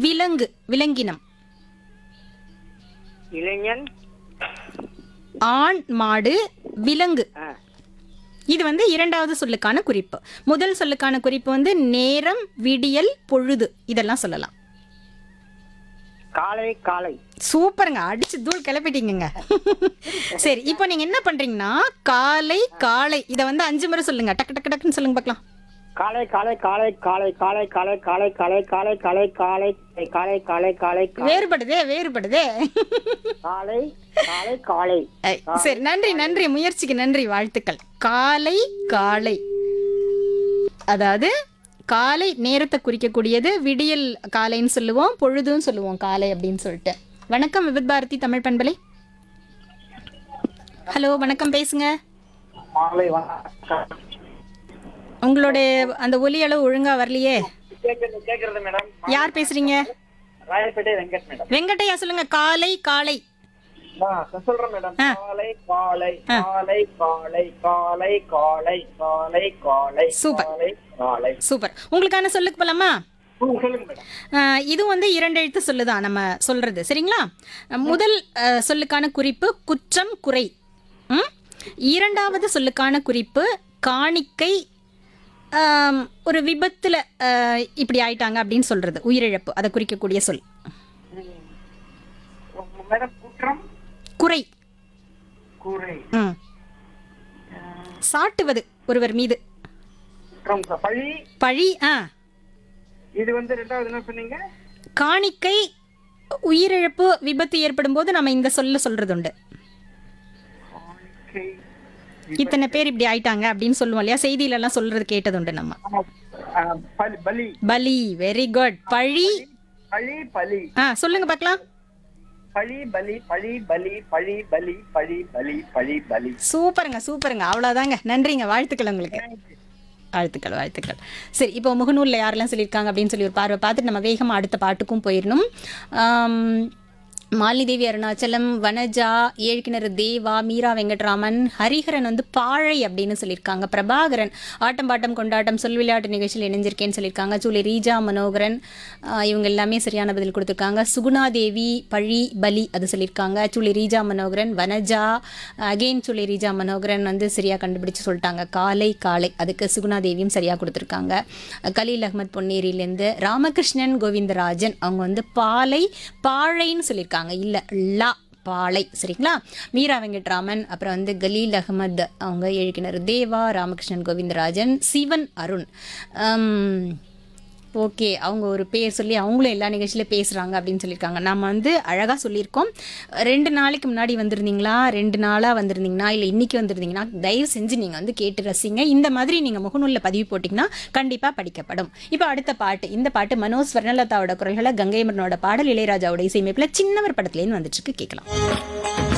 விலங்கு விலங்கினம் இளைஞன் ஆண் மாடு விலங்கு ஆ, இது வந்து இரண்டாவது சொல்லுக்கான குறிப்பு முதல் சொல்லுக்கான குறிப்பு வந்து நேரம் விடியல் பொழுது இதெல்லாம் சொல்லலாம் காலை காலை சூப்பருங்க அடிச்சு தூள் கிளப்பிட்டீங்கங்க சரி இப்போ நீங்க என்ன பண்றீங்கன்னா காலை காலை இதை வந்து அஞ்சு முறை சொல்லுங்க டக்கு டக்கு டக்குன்னு சொல்லுங்க பார்க்கலாம் காலை காலை காலை காலை காலை காலை காலை காலை காலை காலை காலை காலை காலை காலை வேறுபடுதே வேறுபடுதே காலை காலை காலை ஐ, சரி நன்றி நன்றி முயற்சிக்கு நன்றி வாழ்த்துக்கள் காலை காலை அதாவது காலை நேரத்தை குறிக்கக்கூடியது விடியல் காலைன்னு சொல்லுவோம் பொழுதுன்னு சொல்லுவோம் காலை அப்படின்னு சொல்லிட்டு வணக்கம் விபத் பாரதி தமிழ் பண்பலை ஹலோ வணக்கம் பேசுங்க மாலை வணக்கம் உங்களுடைய அந்த ஒலி அளவு ஒழுங்கா வரலையே கேக்குறது கேக்குறது மேடம் யார் பேசுறீங்க ராயப்பேட்டை வெங்கட் மேடம் வெங்கட்டையா சொல்லுங்க காலை காலை நான் சொல்றேன் மேடம் ஆ. காலை காலை காலை காலை காலை காலை காலை காலை சூப்பர். காலை காலை சூப்பர் உங்களுக்கான சொல்லுக்கு போலாமா ம், சொல்லுங்க மேடம் ஆஹ் இது வந்து இரண்டு எழுத்து சொல்லுதான் நம்ம சொல்றது சரிங்களா முதல் ஆஹ், சொல்லுக்கான குறிப்பு குற்றம் குறை ம்? இரண்டாவது சொல்லுக்கான குறிப்பு காணிக்கை ஆம், ஒரு விபத்துல ஆஹ், இப்படி ஆயிட்டாங்க அப்படின்னு சொல்றது உயிரிழப்பு அதை குறிக்கக்கூடிய சொல் ம். மேடம் குற்றம் குறை கூரை ம். சாட்டுவது ஒருவர் மீது குற்றம் ச- பழி பழி ஆ இது வந்து ரெண்டாவது என்ன சொன்னீங்க காணிக்கை உயிரிழப்பு விபத்து ஏற்படும் போது நம்ம இந்த சொல்ல சொல்றது உண்டு காணிக்கை. இத்தனை பேர் இப்படி ஆயிட்டாங்க அப்படின்னு சொல்லுவோம் இல்லையா செய்தியில எல்லாம் சொல்றது கேட்டது உண்டு நம்ம ஆமா. ஆ, பலி பலி பலி வெரி குட் பழி பழி பலி ஆ சொல்லுங்க பார்க்கலாம் பழி பலி பழி பலி பழி பலி பழி பலி பழி பலி சூப்பருங்க சூப்பருங்க அவ்வளோதாங்க நன்றிங்க வாழ்த்துக்கள் உங்களுக்கு வாழ்த்துக்கள் வாழ்த்துக்கள் சரி இப்போ முகநூலில் யாரெல்லாம் சொல்லியிருக்காங்க அப்படின்னு சொல்லி ஒரு பார்வை பார்த்துட்டு நம்ம வேகமாக அடுத்த பாட்டுக்கும் போயிடணும் ஆம், மாலிதேவி அருணாச்சலம் வனஜா ஏழ்கிணறு தேவா மீரா வெங்கட்ராமன் ஹரிஹரன் வந்து பாழை அப்படின்னு சொல்லியிருக்காங்க பிரபாகரன் ஆட்டம் பாட்டம் கொண்டாட்டம் சொல் விளையாட்டு நிகழ்ச்சியில் இணைஞ்சிருக்கேன்னு சொல்லியிருக்காங்க சூலி ரீஜா மனோகரன் ஆஹ், இவங்க எல்லாமே சரியான பதில் கொடுத்துருக்காங்க சுகுணாதேவி பழி பலி அது சொல்லியிருக்காங்க சூலி ரீஜா மனோகரன் வனஜா அகெயின் சூலி ரீஜா மனோகரன் வந்து சரியாக கண்டுபிடிச்சு சொல்லிட்டாங்க காலை காலை அதுக்கு சுகுணாதேவியும் சரியாக கொடுத்துருக்காங்க கலீல் அகமத் பொன்னேரியிலேருந்து ராமகிருஷ்ணன் கோவிந்தராஜன் அவங்க வந்து பாலை பாழைன்னு சொல்லியிருக்காங்க இல்லை லா பாலை சரிங்களா மீரா வெங்கட்ராமன் அப்புறம் வந்து கலீல் அகமத் அவங்க எழுக்கினர் தேவா ராமகிருஷ்ணன் கோவிந்தராஜன் சிவன் அருண் ஓகே அவங்க ஒரு பேர் சொல்லி அவங்களும் எல்லா நிகழ்ச்சியிலும் பேசுகிறாங்க அப்படின்னு சொல்லியிருக்காங்க நம்ம வந்து அழகாக சொல்லியிருக்கோம் ரெண்டு நாளைக்கு முன்னாடி வந்திருந்தீங்களா ரெண்டு நாளாக வந்திருந்தீங்கன்னா இல்லை இன்னைக்கு வந்திருந்தீங்கன்னா தயவு செஞ்சு நீங்கள் வந்து கேட்டு ரசிங்க இந்த மாதிரி நீங்கள் முகநூலில் பதிவு போட்டிங்கன்னா கண்டிப்பாக படிக்கப்படும் இப்போ அடுத்த பாட்டு இந்த பாட்டு மனோஜ் ஸ்வர்ணலதாவோட குரல்களை கங்கைமரனோட பாடல் இளையராஜாவோட இசையமைப்பில் சின்னவர் படத்துலேருந்து வந்துட்டு இருக்கு கேட்கலாம்